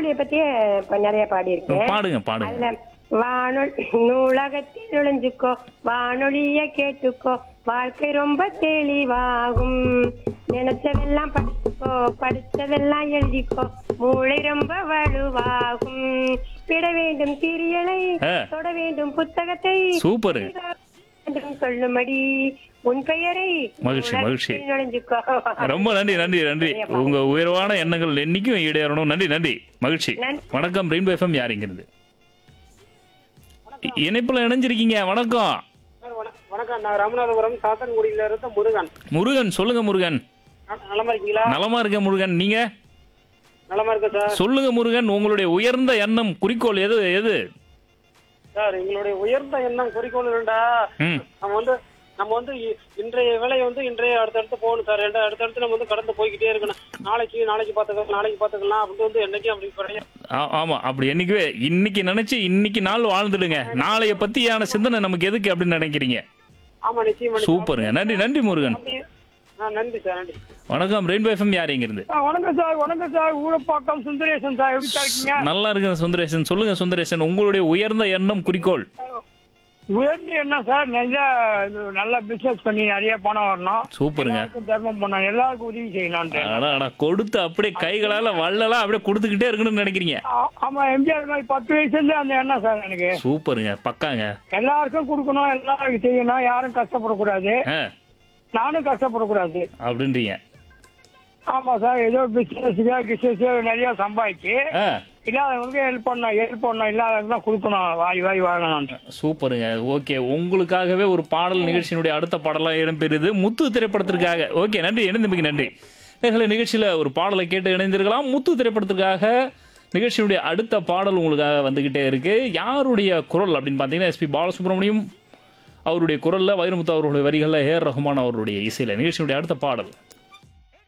வானொலியை பத்தியே இப்ப நிறைய பாடியிருக்கேன் பாடுங்க பாடுங்க அதுல வானொலி நூலகத்தில் நுழைஞ்சுக்கோ வானொலிய கேட்டுக்கோ வாழ்க்கை ரொம்ப தெளிவாகும் நினைச்சதெல்லாம் படிச்சுக்கோ படிச்சதெல்லாம் எழுதிக்கோ மூளை ரொம்ப வலுவாகும் விட வேண்டும் சீரியலை ஆ. தொட வேண்டும் புத்தகத்தை சூப்பர் வேண்டும் சொல்லும்படி உன் பெயரை மகிழ்ச்சி, மகிழ்ச்சி. நூலகத்தில் நுழைஞ்சுக்கோ ரொம்ப நன்றி நன்றி நன்றி உங்க உயர்வான எண்ணங்கள் என்னைக்கும் ஈடேறணும் நன்றி நன்றி மகிழ்ச்சி நன்றி. வணக்கம் ரெயின்போ எஃப்எம் யாருங்கிறது இணைப்புல இணைஞ்சிருக்கீங்க வணக்கம் சார், வண- வணக்கம் நான் ராமநாதபுரம் சாத்தன்குடியில இருந்து முருகன் முருகன் சொல்லுங்க முருகன் ந- நலமா இருக்கீங்களா நலமா இருக்க முருகன் நீங்க நலமா இருக்கேன் சார் சொல்லுங்க முருகன் உங்களுடைய உயர்ந்த எண்ணம் குறிக்கோள் எது எது சார் எங்களுடைய உயர்ந்த எண்ணம் குறிக்கோள் வேண்டா ம் நம்ம வந்து நம்ம வந்து இ- இன்றைய வேலையை வந்து இன்றைய அடுத்தடுத்து போகணும் சார் ரெண்டு அடுத்தடுத்து நம்ம வந்து கடந்து போய்கிட்டே இருக்கணும் நாளைக்கு நாளைக்கு பார்த்துக்கலாம் நாளைக்கு பார்த்துக்கலாம் அப்படின்னு வந்து என்னைக்கும் அப்படி கிடையாது ஆ- ஆமா அப்படி என்னைக்குவே இன்னைக்கு நினைச்சு இன்னைக்கு நாள் வாழ்ந்துடுங்க நாளைய பத்தியான சிந்தனை நமக்கு எதுக்கு அப்படின்னு நினைக்கிறீங்க ஆமா நிச்சயமா நிச்சயமா. சூப்பருங்க நன்றி நன்றி முருகன் அப்படி- ஆ, நன்றி சார் நன்றி வணக்கம் ரெயின்போ எஃப்எம் யார் இங்க இருந்து வணக்கம் சார் வணக்கம் சார் ஊரப்பாக்கம் சுந்தரேசன் சார் எப்படி சார் இருக்கீங்க நல்லா இருக்கு சுந்தரேசன் சொல்லுங்க சுந்தரேசன் உங்களுடைய உயர்ந்த எண்ணம் குறிக்கோள் உயர்ந்து என்ன சார் நிறைய இது நல்ல பிசினஸ் பண்ணி நிறைய பணம் வரணும் சூப்பருங்க எல்லாருக்கும் தர்மம் பண்ணணும் எல்லாருக்கும் உதவி செய்யணும்னு அடா, அடா, கொடுத்து அப்படியே கைகளால வள்ளலா அப்படியே கொடுத்துக்கிட்டே இருக்கணும்னு நினைக்கிறீங்க ஆ- ஆமா எம்ஜிஆர் மாதிரி பத்து வயசுல இருந்து அந்த எண்ணம் சார் எனக்கு சூப்பருங்க பக்காங்க எல்லாருக்கும் கொடுக்கணும் எல்லாருக்கும் செய்யணும் யாரும் கஷ்டப்படக்கூடாது ஆ, நானும் கஷ்டப்படக்கூடாது அப்படின்றீங்க ஆமா சார் ஏதோ பிசினஸ் பிசினஸ் நிறைய சம்பாதிச்சு ஆ, இல்லாதவங்களுக்கு ஹெல்ப் பண்ணணும் ஹெல்ப் பண்ணணும் இல்லாதவங்க கொடுக்கணும் வாய் வாய் வாங்கணும் சூப்பருங்க ஓகே உங்களுக்காகவே ஒரு பாடல் நிகழ்ச்சியினுடைய அடுத்த பாடலாம் இடம்பெறுது முத்து திரைப்படத்திற்காக ஓகே நன்றி இணைந்தமைக்கு நன்றி நேர்களை நிகழ்ச்சியில ஒரு பாடலை கேட்டு இணைந்திருக்கலாம் முத்து திரைப்படத்திற்காக நிகழ்ச்சியினுடைய அடுத்த பாடல் உங்களுக்காக வந்துகிட்டே இருக்கு யாருடைய குரல் அப்படின்னு பார்த்தீங்கன்னா எஸ்பி பாலசுப்ரமணியம் அவருடைய குரல்ல வைரமுத்து அவர்களுடைய வரிகளில் ஏர் ரஹ்மான் அவருடைய இசையில நிகழ்ச்சியினுடைய அடுத்த பாடல்